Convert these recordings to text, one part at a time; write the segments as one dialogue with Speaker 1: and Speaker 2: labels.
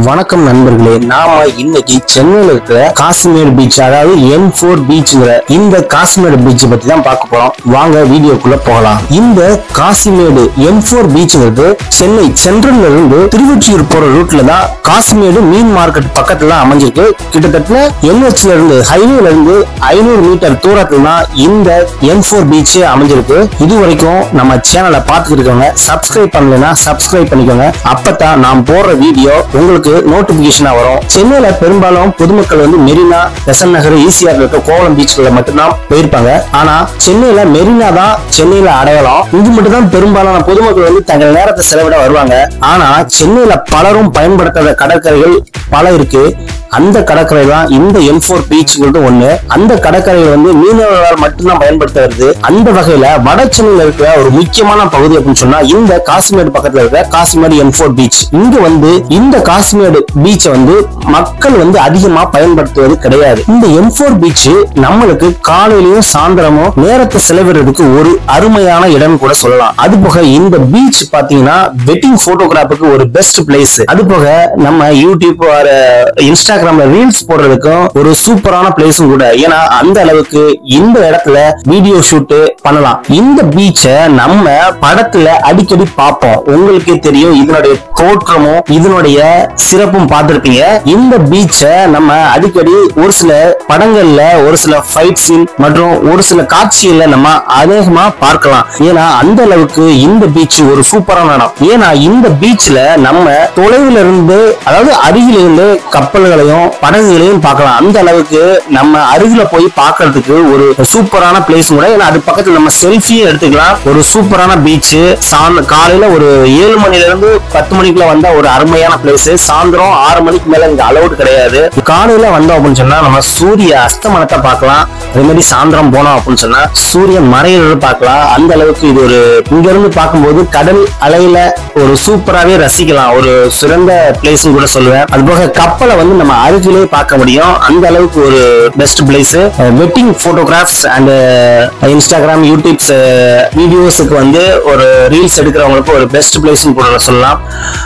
Speaker 1: வணக்கம் நண்பர்களே நாம இன்னைக்கு சென்னையில இருக்கிற காசிமேடு பீச் அதாவது என் ஃபோர் பீச்ங்கிற இந்த காசிமேடு பீச் பத்தி தான் பார்க்க போறோம் வாங்க வீடியோக்குள்ள போகலாம் இந்த காசிமேடு என் ஃபோர் பீச்ங்கிறது சென்னை சென்ட்ரல்ல இருந்து திருவொற்றியூர் போற ரூட்ல தான் காசிமேடு மீன் மார்க்கெட் பக்கத்துல அமைஞ்சிருக்கு கிட்டத்தட்ட என்ஹெச்ல இருந்து ஹைவேல இருந்து ஐநூறு மீட்டர் தூரத்துல தான் இந்த என் ஃபோர் பீச் அமைஞ்சிருக்கு இது வரைக்கும் நம்ம சேனலை பார்த்துட்டு இருக்கவங்க சப்ஸ்கிரைப் பண்ணலைன்னா சப்ஸ்கிரைப் பண்ணிக்கோங்க அப்பதான் நான் போடுற வீடியோ உங்களுக்கு நோட்டிபிகேஷனா வரும் சென்னையில பெரும்பாலும் பொதுமக்கள் வந்து மெரினா பெசன் நகர் ஈசிஆர் இருக்க கோவளம் பீச்ல மட்டும்தான் போயிருப்பாங்க ஆனா சென்னையில மெரினா தான் சென்னையில அடையாளம் இங்கு மட்டும் தான் பெரும்பாலான பொதுமக்கள் வந்து தங்கள் நேரத்தை செலவிட வருவாங்க ஆனா சென்னையில பலரும் பயன்படுத்தாத கடற்கரைகள் பல இருக்கு அந்த கடற்கரை தான் இந்த எம் ஃபோர் பீச்ங்கிறது ஒண்ணு அந்த கடற்கரையை வந்து மீனவர்களால் மட்டும்தான் பயன்படுத்த வருது அந்த வகையில வட சென்னையில இருக்கிற ஒரு முக்கியமான பகுதி அப்படின்னு சொன்னா இந்த காசிமேடு பக்கத்துல இருக்கிற காசிமேடு எம் ஃபோர் பீச் இங்க வந்து இந்த காசிமேடு பீச்சை வந்து மக்கள் வந்து அதிகமா பயன்படுத்துவது கிடையாது இந்த எம் ஃபோர் பீச் நம்மளுக்கு காலையிலயும் சாயந்தரமும் நேரத்தை செலவிடுறதுக்கு ஒரு அருமையான இடம் கூட சொல்லலாம் அது போக இந்த பீச் பாத்தீங்கன்னா வெட்டிங் போட்டோகிராஃபுக்கு ஒரு பெஸ்ட் பிளேஸ் அது போக நம்ம யூடியூப் வர இன்ஸ்டாகிராம்ல ரீல்ஸ் போடுறதுக்கும் ஒரு சூப்பரான பிளேஸும் கூட ஏன்னா அந்த அளவுக்கு இந்த இடத்துல வீடியோ ஷூட் பண்ணலாம் இந்த பீச்சை நம்ம படத்துல அடிக்கடி பார்ப்போம் உங்களுக்கே தெரியும் இதனுடைய தோற்றமும் இதனுடைய சிறப்பும் பார்த்திருப்பீங்க இந்த பீச்சை நம்ம அடிக்கடி ஒரு சில படங்கள்ல ஒரு சில ஃபைட் சீன் மற்றும் ஒரு சில காட்சிகள்ல நம்ம அநேகமா பார்க்கலாம் ஏன்னா அந்த அளவுக்கு இந்த பீச் ஒரு சூப்பரான இடம் ஏன்னா இந்த பீச்ல நம்ம தொலைவில் இருந்து அதாவது அருகில் இருந்து கப்பல்களையும் படகுகளையும் பார்க்கலாம் அந்த அளவுக்கு நம்ம அருகில போய் பார்க்கிறதுக்கு ஒரு சூப்பரான பிளேஸ் கூட ஏன்னா அது பக்கத்துல நம்ம செல்ஃபியும் எடுத்துக்கலாம் ஒரு சூப்பரான பீச் காலையில ஒரு ஏழு மணில இருந்து பத்து மணிக்குள்ள வந்தா ஒரு அருமையான பிளேஸ் சாயந்தரம் ஆறு மணிக்கு மேல இங்க அலௌட் கிடையாது காலையில வந்தோம் அப்படின்னு சொன்னா நம்ம சூரிய அஸ்தமனத்தை பார்க்கலாம் அதே மாதிரி சாயந்தரம் போனோம் அப்படின்னு சொன்னா சூரியன் மறையிறது பார்க்கலாம் அந்த அளவுக்கு இது ஒரு இங்க இருந்து பார்க்கும்போது கடல் அலையில ஒரு சூப்பராகவே ரசிக்கலாம் ஒரு சிறந்த பிளேஸ் கூட சொல்லுவேன் அது போக கப்பலை வந்து நம்ம அருகிலே பார்க்க முடியும் அந்த அளவுக்கு ஒரு best place wedding photographs and Instagram YouTubes வீடியோஸுக்கு வந்து ஒரு ரீல்ஸ் எடுக்கிறவங்களுக்கு ஒரு பெஸ்ட் பிளேஸ் கூட சொல்லலாம்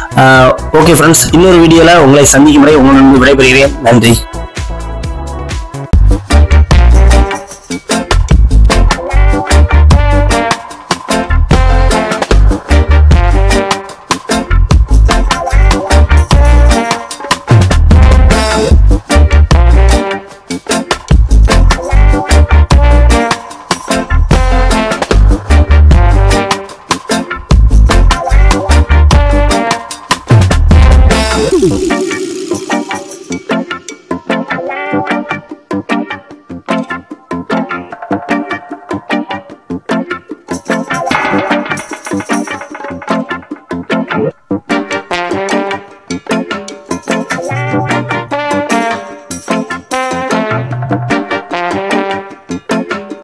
Speaker 1: ஓகே ஃப்ரெண்ட்ஸ் இன்னொரு வீடியோல உங்களை சந்திக்கும் முறை உங்களிடம் விடைபெறுகிறேன் நன்றி
Speaker 2: Thank you.